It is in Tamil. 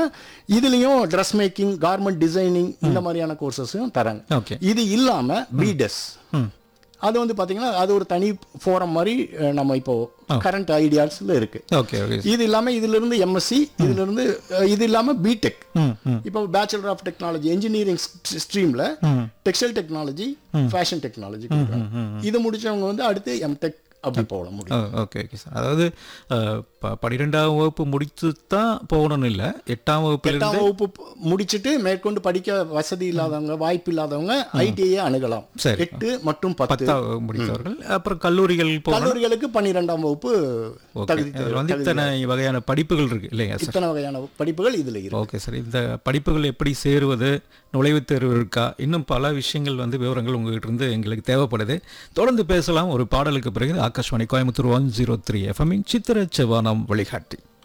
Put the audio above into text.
இதுலயும் ட்ரெஸ் மேக்கிங் கார்மெண்ட் டிசைனிங் இந்த மாதிரியான கோர்சஸும் தராங்க ஓகே இது இல்லாம பிடெஸ் அது வந்து பாத்தீங்கன்னா அது ஒரு தனி ஃபோரம் மாதிரி அஹ், நம்ம இப்போ கரண்ட் ஐடியாஸ்ல இருக்கு ஓகே ஓகே இது இல்லாம இதுல இருந்து எம்எஸ்சி இதுல இருந்து அஹ், இது இல்லாம பிடெக் ம் ம் இப்போ பேச்சுலர் ஆஃப் டெக்னாலஜி இன்ஜினியரிங் ஸ்ட்ரீம்ல டெக்ஸ்டைல் டெக்னாலஜி ஃபேஷன் டெக்னாலஜி இது முடிச்சவங்க வந்து அடுத்து எம்டெக் அப்படி போக முடியும் ஓகே ஓகே சார் அதாவது அஹ், ப- பன்னிரெண்டாம் வகுப்பு முடித்து தான் போகணும்னு இல்லை எட்டாம் வகுப்பிலிருந்து எட்டாம் வகுப்பு ப- முடிச்சிட்டு மேற்கொண்டு படிக்க வசதி இல்லாதவங்க வாய்ப்பு இல்லாதவங்க ஐடிஐ அணுகலாம் சரி. எட்டு மற்றும் பத்து பத்தாம் வகுப்பு முடித்தவர்கள் அப்புறம் கல்லூரிகள் போகணும் கல்லூரிகளுக்கு பன்னிரெண்டாம் வகுப்பு ஓகே தகுதி இதில் வந்து இத்தனை வகையான படிப்புகள் இருக்கு இல்லையா சார் இத்தனை வகையான படிப்புகள் இதுல இருக்கு ஓகே சார் இந்த படிப்புகள் எப்படி சேருவது நுழைவுத் தேர்வு இருக்கா இன்னும் பல விஷயங்கள் வந்து விவரங்கள் உங்ககிட்ட இருந்து எங்களுக்கு தேவைப்படுது தொடர்ந்து பேசலாம் ஒரு பாடலுக்கு பிறகு Akashvani Coimbatore one zero three எஃப்எம்மின் சித்திர செவ்வானம் வழிகாட்டி